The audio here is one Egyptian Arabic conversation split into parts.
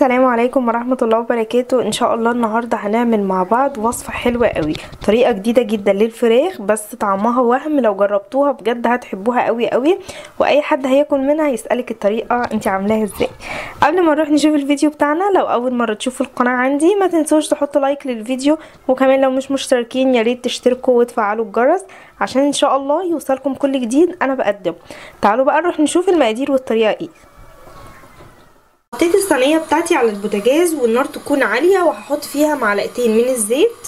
السلام عليكم ورحمة الله وبركاته ان شاء الله النهاردة هنعمل مع بعض وصفة حلوة قوي طريقة جديدة جدا للفراخ بس طعمها وهم لو جربتوها بجد هتحبوها قوي قوي واي حد هياكل منها يسألك الطريقة انت عاملاها ازاي قبل ما نروح نشوف الفيديو بتاعنا لو اول مرة تشوفوا القناة عندي ما تنسوش تحطوا لايك للفيديو وكمان لو مش مشتركين يا ريت تشتركوا وتفعلوا الجرس عشان ان شاء الله يوصلكم كل جديد انا بقدمه تعالوا بقى نروح نشوف المقادير والطريقة ايه حطيت الصينيه بتاعتي على البوتاجاز والنار تكون عاليه وهحط فيها معلقتين من الزيت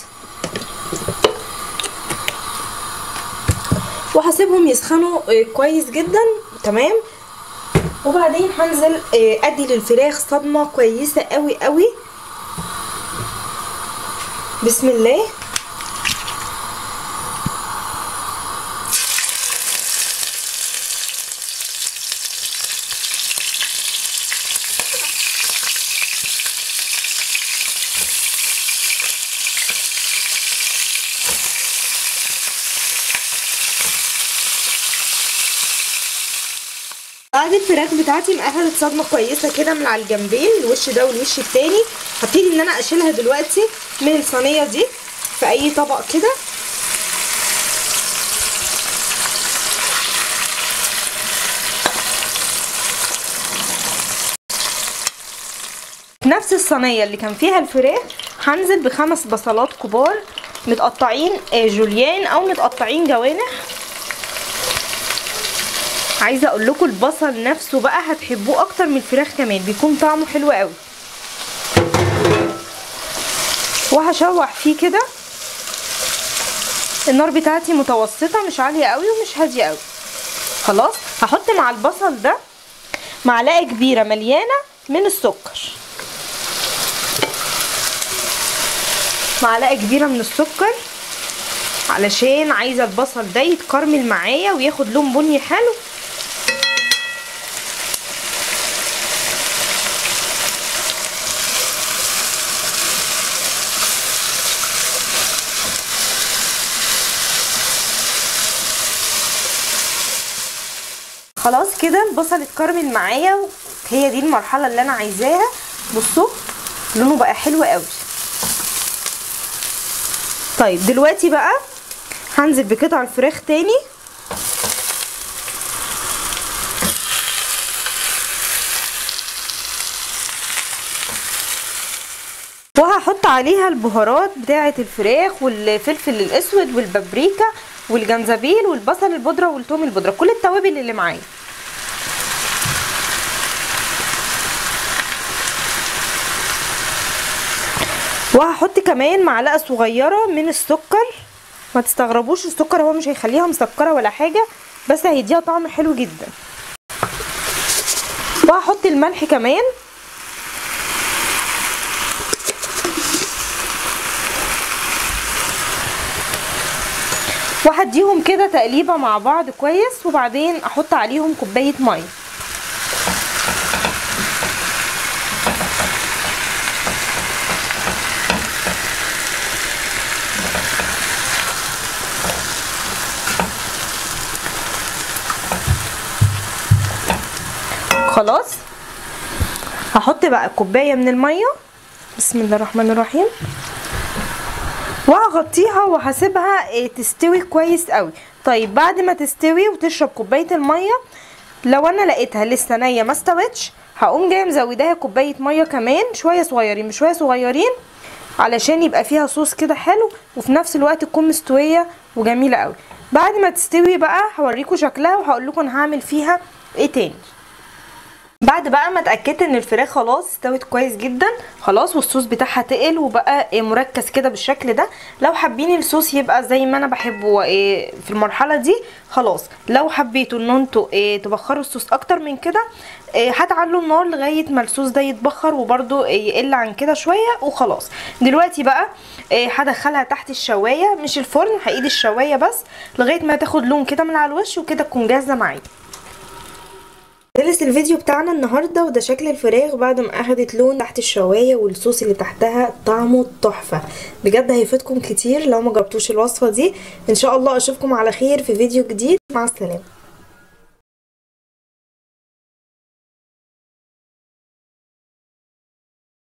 وهسيبهم يسخنوا كويس جدا تمام وبعدين هنزل ادي للفراخ صدمه كويسه قوي قوي بسم الله بعد الفراخ بتاعتي ما اخدت صدمه كويسه كده من على الجنبين الوش ده والوش التاني هبتدي ان انا اشيلها دلوقتي من الصينيه دي في اي طبق كده في نفس الصينيه اللي كان فيها الفراخ هنزل بخمس بصلات كبار متقطعين جوليان او متقطعين جوانح عايزه اقول لكم البصل نفسه بقى هتحبوه اكتر من الفراخ كمان بيكون طعمه حلو قوي وهشوح فيه كده النار بتاعتي متوسطه مش عاليه قوي ومش هاديه قوي خلاص هحط مع البصل ده معلقه كبيره مليانه من السكر معلقه كبيره من السكر علشان عايزه البصل ده يتكرمل معايا وياخد لون بني حلو خلاص كده البصل اتكرمل معايا هي دي المرحله اللي انا عايزاها بصوا لونه بقى حلو قوي طيب دلوقتي بقى هنزل بقطع الفراخ تاني وهحط عليها البهارات بتاعه الفراخ والفلفل الاسود والبابريكا والجنزبيل والبصل البودره والثوم البودره كل التوابل اللي معايا وهحط كمان معلقه صغيره من السكر ما تستغربوش السكر هو مش هيخليها مسكره ولا حاجه بس هيديها طعم حلو جدا وهحط الملح كمان وهديهم كده تقليبه مع بعض كويس وبعدين احط عليهم كوبايه ميه خلاص هحط بقى كوبايه من الميه بسم الله الرحمن الرحيم وهغطيها وهسيبها تستوي كويس قوي طيب بعد ما تستوي وتشرب كوبايه الميه لو انا لقيتها لسه نيه ما استوتش هقوم جايه مزوداها كوبايه ميه كمان شويه صغيرين بشويه صغيرين علشان يبقى فيها صوص كده حلو وفي نفس الوقت تكون مستويه وجميله قوي بعد ما تستوي بقى هوريكم شكلها وهقول لكم انا هعمل فيها ايه تاني بعد بقى ما اتاكدت ان الفراخ خلاص استوت كويس جدا خلاص والصوص بتاعها تقل وبقى مركز كده بالشكل ده لو حابين الصوص يبقى زي ما انا بحبه في المرحله دي خلاص لو حبيتوا ان انتوا تبخروا الصوص اكتر من كده هتعلوا النار لغايه ما الصوص ده يتبخر وبرده يقل عن كده شويه وخلاص دلوقتي بقى هدخلها تحت الشوايه مش الفرن هايد الشوايه بس لغايه ما تاخد لون كده من على الوش وكده تكون جاهزه معايا خلص الفيديو بتاعنا النهارده وده شكل الفراخ بعد ما اخدت لون تحت الشوايه والصوص اللي تحتها طعمه تحفه بجد هيفيدكم كتير لو ما جربتوش الوصفه دي ان شاء الله اشوفكم على خير في فيديو جديد مع السلامه